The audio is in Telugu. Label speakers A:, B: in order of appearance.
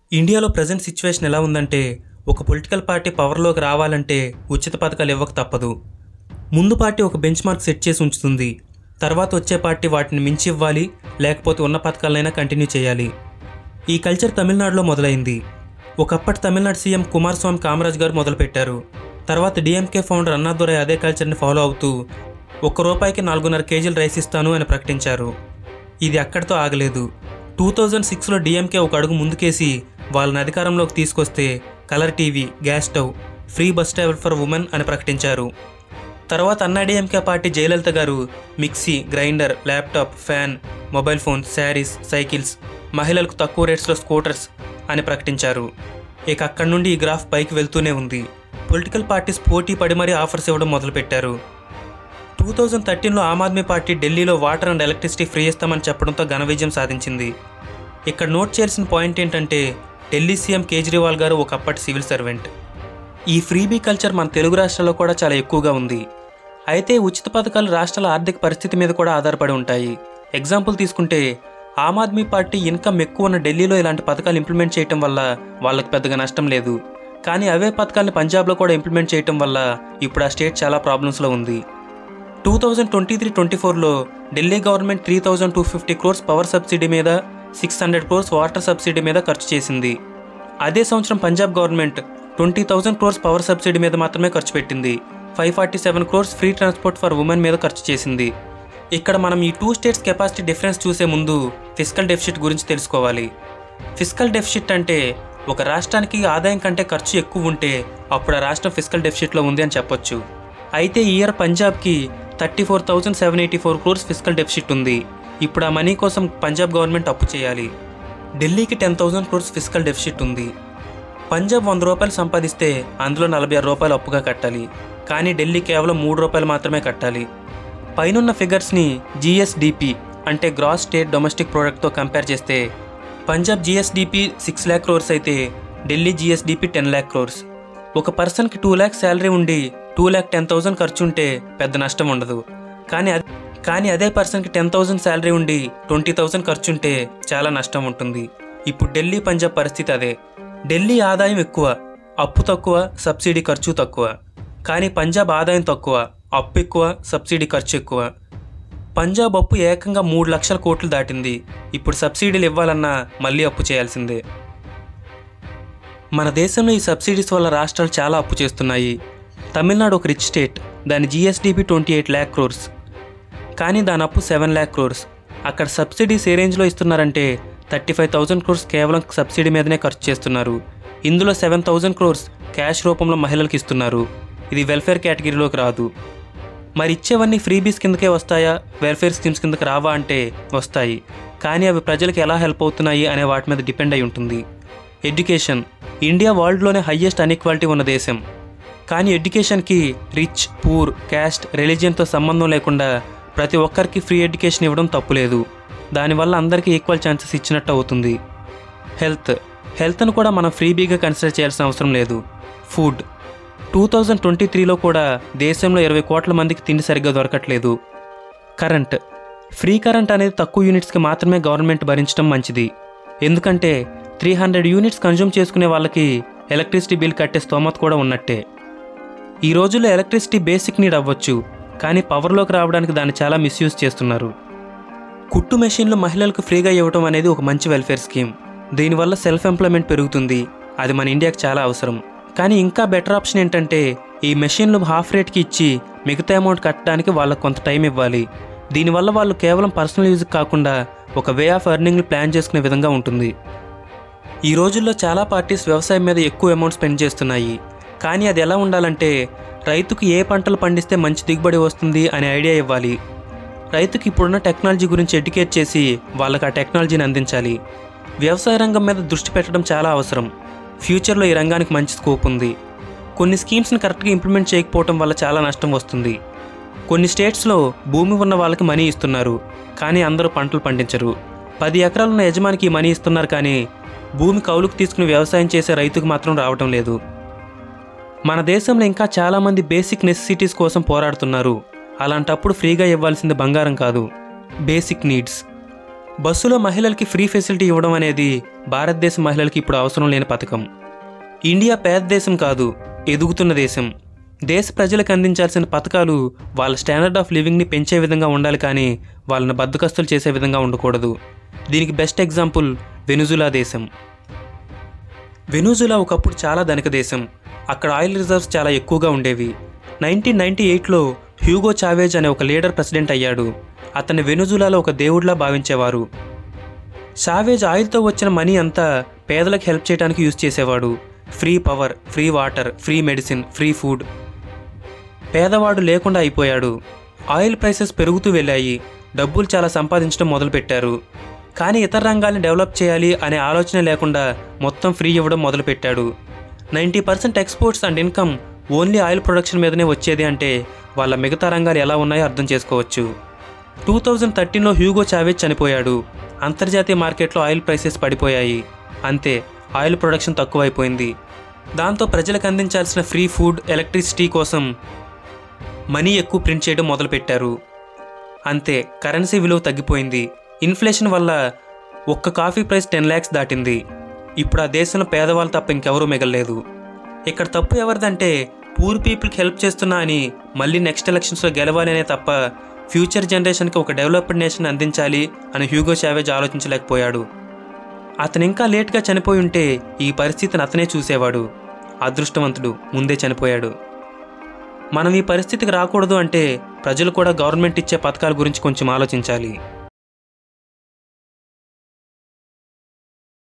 A: ఇండియాలో ప్రజెంట్ సిచ్యువేషన్ ఎలా ఉందంటే ఒక పొలిటికల్ పార్టీ పవర్లోకి రావాలంటే ఉచిత పథకాలు ఇవ్వక తప్పదు ముందు పార్టీ ఒక బెంచ్ మార్క్ సెట్ చేసి ఉంచుతుంది తర్వాత వచ్చే పార్టీ వాటిని మించి ఇవ్వాలి లేకపోతే ఉన్న పథకాలైనా కంటిన్యూ చేయాలి ఈ కల్చర్ తమిళనాడులో మొదలైంది ఒకప్పటి తమిళనాడు సీఎం కుమారస్వామి కామరాజ్ గారు మొదలుపెట్టారు తర్వాత డిఎంకే ఫౌండర్ అన్నాదురై అదే కల్చర్ని ఫాలో అవుతూ ఒక్క రూపాయికి నాలుగున్నర కేజీలు రైస్ ఇస్తాను అని ప్రకటించారు ఇది అక్కడితో ఆగలేదు టూ థౌజండ్ సిక్స్లో డిఎంకే ఒక అడుగు ముందుకేసి వాళ్ళని అధికారంలోకి తీసుకొస్తే colour TV gas stove free bus travel for women అని ప్రకటించారు తర్వాత AIADMK party Jayalalithaa garu mixie grinder laptop fan mobile phone saris cycles మహిళలకు తక్కువ రేట్స్లో స్కూటర్స్ అని ప్రకటించారు ఇక అక్కడి నుండి ఈ గ్రాఫ్ పైకి వెళ్తూనే ఉంది పొలిటికల్ పార్టీస్ పోటీ పడి మరీ ఆఫర్స్ ఇవ్వడం మొదలుపెట్టారు టూ థౌజండ్ థర్టీన్లో ఆమ్ ఆద్మీ పార్టీ ఢిల్లీలో వాటర్ అండ్ ఎలక్ట్రిసిటీ ఫ్రీ ఇస్తామని చెప్పడంతో ఘన విజయం సాధించింది ఇక్కడ నోట్ చేయాల్సిన పాయింట్ ఏంటంటే ఢిల్లీ సీఎం కేజ్రీవాల్ గారు ఒకప్పటి సివిల్ సర్వెంట్ ఈ ఫ్రీబీ కల్చర్ మన తెలుగు రాష్ట్రాల్లో కూడా చాలా ఎక్కువగా ఉంది అయితే ఉచిత పథకాలు రాష్ట్రాల ఆర్థిక పరిస్థితి మీద కూడా ఆధారపడి ఉంటాయి ఎగ్జాంపుల్ తీసుకుంటే ఆమ్ ఆద్మీ పార్టీ ఇన్కమ్ ఎక్కువ ఉన్న ఢిల్లీలో ఇలాంటి పథకాలు ఇంప్లిమెంట్ చేయటం వల్ల వాళ్ళకి పెద్దగా నష్టం లేదు కానీ అవే పథకాలను పంజాబ్లో కూడా ఇంప్లిమెంట్ చేయటం వల్ల ఇప్పుడు ఆ స్టేట్ చాలా ప్రాబ్లమ్స్లో ఉంది two thousand twenty three twenty ఫోర్లో Delhi government three thousand two fifty crores power subsidy మీద six hundred crores water subsidy మీద ఖర్చు చేసింది అదే సంవత్సరం Punjab government twenty thousand crores power subsidy మీద మాత్రమే ఖర్చు పెట్టింది five forty seven crores free transport for women మీద ఖర్చు చేసింది ఇక్కడ మనం ఈ టూ స్టేట్స్ కెపాసిటీ డిఫరెన్స్ చూసే ముందు ఫిజికల్ డెఫిసిట్ గురించి తెలుసుకోవాలి ఫిజికల్ డెఫిసిట్ అంటే ఒక రాష్ట్రానికి ఆదాయం కంటే ఖర్చు ఎక్కువ ఉంటే అప్పుడు ఆ రాష్ట్రం ఫిజికల్ డెఫిసిట్లో ఉంది అని చెప్పొచ్చు అయితే ఈ ఇయర్ పంజాబ్కి thirty four thousand seven eighty four crores fiscal deficit ఉంది ఇప్పుడు ఆ మనీ కోసం పంజాబ్ గవర్నమెంట్ అప్పు చేయాలి ఢిల్లీకి ten thousand crores fiscal deficit ఉంది పంజాబ్ వంద రూపాయలు సంపాదిస్తే అందులో నలభై ఆరు రూపాయలు అప్పుగా కట్టాలి కానీ ఢిల్లీ కేవలం మూడు రూపాయలు మాత్రమే కట్టాలి పైనున్న ఫిగర్స్ని జిఎస్డిపి అంటే గ్రాస్ స్టేట్ డొమెస్టిక్ ప్రోడక్ట్తో కంపేర్ చేస్తే పంజాబ్ జిఎస్డిపి సిక్స్ ల్యాక్ క్రోర్స్ అయితే ఢిల్లీ జిఎస్డిపి టెన్ ల్యాక్ క్రోర్స్ ఒక పర్సన్కి టూ ల్యాక్ శాలరీ ఉండి టూ ల్యాక్ టెన్ థౌసండ్ ఖర్చు ఉంటే పెద్ద నష్టం ఉండదు కానీ అద్- కానీ అదే పర్సన్కి టెన్ థౌసండ్ శాలరీ ఉండి ట్వంటీ థౌసండ్ ఖర్చు ఉంటే చాలా నష్టం ఉంటుంది ఇప్పుడు ఢిల్లీ పంజాబ్ పరిస్థితి అదే ఢిల్లీ ఆదాయం ఎక్కువ అప్పు తక్కువ సబ్సిడీ ఖర్చు తక్కువ కానీ పంజాబ్ ఆదాయం తక్కువ అప్పు ఎక్కువ సబ్సిడీ ఖర్చు ఎక్కువ పంజాబ్ అప్పు ఏకంగా మూడు లక్షల కోట్లు దాటింది ఇప్పుడు సబ్సిడీలు ఇవ్వాలన్నా మళ్ళీ అప్పు చేయాల్సిందే మన దేశంలో ఈ సబ్సిడీస్ వల్ల రాష్ట్రాలు చాలా అప్పు చేస్తున్నాయి తమిళనాడు ఒక రిచ్ స్టేట్ దాని GSDP twenty eight lakh crores కానీ దాని అప్పు సెవెన్ ల్యాక్ క్రోర్స్ అక్కడ సబ్సిడీస్ ఏ రేంజ్లో ఇస్తున్నారంటే థర్టీ ఫైవ్ థౌజండ్ క్రోర్స్ కేవలం సబ్సిడీ మీదనే ఖర్చు చేస్తున్నారు ఇందులో సెవెన్ థౌజండ్ క్రోర్స్ క్యాష్ రూపంలో మహిళలకు ఇస్తున్నారు ఇది వెల్ఫేర్ కేటగిరీలోకి రాదు మరి ఇచ్చేవన్నీ ఫ్రీబీస్ కిందకే వస్తాయా వెల్ఫేర్ స్కీమ్స్ కిందకి రావా అంటే వస్తాయి కానీ అవి ప్రజలకు ఎలా హెల్ప్ అవుతున్నాయి అనే వాటి మీద డిపెండ్ అయి ఉంటుంది ఎడ్యుకేషన్ ఇండియా వరల్డ్లోనే హయ్యెస్ట్ అన్ఈక్వాలిటీ ఉన్న దేశం కానీ ఎడ్యుకేషన్కి రిచ్ పూర్ క్యాస్ట్ రిలీజియన్తో సంబంధం లేకుండా ప్రతి ఒక్కరికి ఫ్రీ ఎడ్యుకేషన్ ఇవ్వడం తప్పులేదు దానివల్ల అందరికీ ఈక్వల్ ఛాన్సెస్ ఇచ్చినట్టు అవుతుంది హెల్త్ హెల్త్ను కూడా మనం ఫ్రీబీగా కన్సిడర్ చేయాల్సిన అవసరం లేదు ఫుడ్ టూ థౌజండ్ ట్వంటీ త్రీలో కూడా దేశంలో ఇరవై కోట్ల మందికి తిండి సరిగ్గా దొరకట్లేదు కరెంట్ ఫ్రీ కరెంట్ అనేది తక్కువ యూనిట్స్కి మాత్రమే గవర్నమెంట్ భరించడం మంచిది ఎందుకంటే త్రీ హండ్రెడ్ యూనిట్స్ కన్జ్యూమ్ చేసుకునే వాళ్ళకి ఎలక్ట్రిసిటీ బిల్ కట్టే స్తోమత కూడా ఉన్నట్టే ఈ రోజుల్లో ఎలక్ట్రిసిటీ బేసిక్ నీడ్ అవ్వచ్చు కానీ పవర్లోకి రావడానికి దాన్ని చాలా మిస్యూజ్ చేస్తున్నారు కుట్టు మెషిన్లు మహిళలకు ఫ్రీగా ఇవ్వడం అనేది ఒక మంచి వెల్ఫేర్ స్కీమ్ దీనివల్ల సెల్ఫ్ ఎంప్లాయ్మెంట్ పెరుగుతుంది అది మన ఇండియాకి చాలా అవసరం కానీ ఇంకా బెటర్ ఆప్షన్ ఏంటంటే ఈ మెషిన్లు హాఫ్ రేట్కి ఇచ్చి మిగతా అమౌంట్ కట్టడానికి వాళ్ళకు కొంత టైం ఇవ్వాలి దీనివల్ల వాళ్ళు కేవలం పర్సనల్ యూజ్కి కాకుండా ఒక వే ఆఫ్ ఎర్నింగ్ని ప్లాన్ చేసుకునే విధంగా ఉంటుంది ఈ రోజుల్లో చాలా పార్టీస్ వ్యవసాయం మీద ఎక్కువ అమౌంట్ స్పెండ్ చేస్తున్నాయి కానీ అది ఎలా ఉండాలంటే రైతుకు ఏ పంటలు పండిస్తే మంచి దిగుబడి వస్తుంది అనే ఐడియా ఇవ్వాలి రైతుకి ఇప్పుడున్న టెక్నాలజీ గురించి ఎడ్యుకేట్ చేసి వాళ్ళకి ఆ టెక్నాలజీని అందించాలి వ్యవసాయ రంగం మీద దృష్టి పెట్టడం చాలా అవసరం ఫ్యూచర్లో ఈ రంగానికి మంచి స్కోప్ ఉంది కొన్ని స్కీమ్స్ని కరెక్ట్గా ఇంప్లిమెంట్ చేయకపోవడం వల్ల చాలా నష్టం వస్తుంది కొన్ని స్టేట్స్లో భూమి ఉన్న వాళ్ళకి మనీ ఇస్తున్నారు కానీ అందరూ పంటలు పండించరు పది ఎకరాలున్న యజమానికి ఈ మనీ ఇస్తున్నారు కానీ భూమి కౌలుకు తీసుకుని వ్యవసాయం చేసే రైతుకు మాత్రం రావటం లేదు మన దేశంలో ఇంకా చాలామంది బేసిక్ నెసెసిటీస్ కోసం పోరాడుతున్నారు అలాంటప్పుడు ఫ్రీగా ఇవ్వాల్సింది బంగారం కాదు బేసిక్ నీడ్స్ బస్సులో మహిళలకి ఫ్రీ ఫెసిలిటీ ఇవ్వడం అనేది భారతదేశ మహిళలకి ఇప్పుడు అవసరం లేని పథకం ఇండియా పేద దేశం కాదు ఎదుగుతున్న దేశం దేశ ప్రజలకు అందించాల్సిన పథకాలు వాళ్ళ స్టాండర్డ్ ఆఫ్ లివింగ్ని పెంచే విధంగా ఉండాలి కానీ వాళ్ళని బద్దకస్తులు చేసే విధంగా ఉండకూడదు దీనికి బెస్ట్ ఎగ్జాంపుల్ వెనుజులా దేశం వెనుజులా ఒకప్పుడు చాలా ధనిక దేశం అక్కడ ఆయిల్ రిజర్వ్స్ చాలా ఎక్కువగా ఉండేవి నైన్టీన్ నైన్టీ ఎయిట్లో హ్యూగో చావేజ్ అనే ఒక లీడర్ ప్రెసిడెంట్ అయ్యాడు అతన్ని వెనుజులాలో ఒక దేవుడిలా భావించేవారు చావేజ్ ఆయిల్తో వచ్చిన మనీ అంతా పేదలకు హెల్ప్ చేయడానికి యూజ్ చేసేవాడు free power free water free medicine free food పేదవాడు లేకుండా అయిపోయాడు ఆయిల్ ప్రైసెస్ పెరుగుతూ వెళ్ళాయి డబ్బులు చాలా సంపాదించడం మొదలుపెట్టారు కానీ ఇతర రంగాల్ని డెవలప్ చేయాలి అనే ఆలోచన లేకుండా మొత్తం ఫ్రీ ఇవ్వడం మొదలుపెట్టాడు ninety percent exports and income only oil production మీదనే వచ్చేది అంటే వాళ్ళ మిగతా రంగాలు ఎలా ఉన్నాయో అర్థం చేసుకోవచ్చు టూ థౌజండ్ థర్టీన్లో హ్యూగో చావేజ్ చనిపోయాడు అంతర్జాతీయ మార్కెట్లో ఆయిల్ ప్రైసెస్ పడిపోయాయి అంతే ఆయిల్ ప్రొడక్షన్ తక్కువైపోయింది దాంతో ప్రజలకు అందించాల్సిన ఫ్రీ ఫుడ్ ఎలక్ట్రిసిటీ కోసం మనీ ఎక్కువ ప్రింట్ చేయడం మొదలుపెట్టారు అంతే కరెన్సీ విలువ తగ్గిపోయింది ఇన్ఫ్లేషన్ వల్ల ఒక్క కాఫీ ప్రైస్ టెన్ ల్యాక్స్ దాటింది ఇప్పుడు ఆ దేశంలో పేదవాళ్ళు తప్ప ఇంకెవరూ మిగలలేదు ఇక్కడ తప్పు ఎవరిదంటే పూర్ పీపుల్కి హెల్ప్ చేస్తున్నా అని మళ్ళీ నెక్స్ట్ ఎలక్షన్స్లో గెలవాలి అనే తప్ప ఫ్యూచర్ జనరేషన్కి ఒక డెవలప్డ్ నేషన్ అందించాలి అని హ్యూగో చావేజ్ ఆలోచించలేకపోయాడు అతను ఇంకా లేట్గా చనిపోయి ఉంటే ఈ పరిస్థితిని అతనే చూసేవాడు అదృష్టవంతుడు ముందే చనిపోయాడు మనం ఈ పరిస్థితికి రాకూడదు అంటే ప్రజలు కూడా గవర్నమెంట్ ఇచ్చే పథకాల గురించి కొంచెం ఆలోచించాలి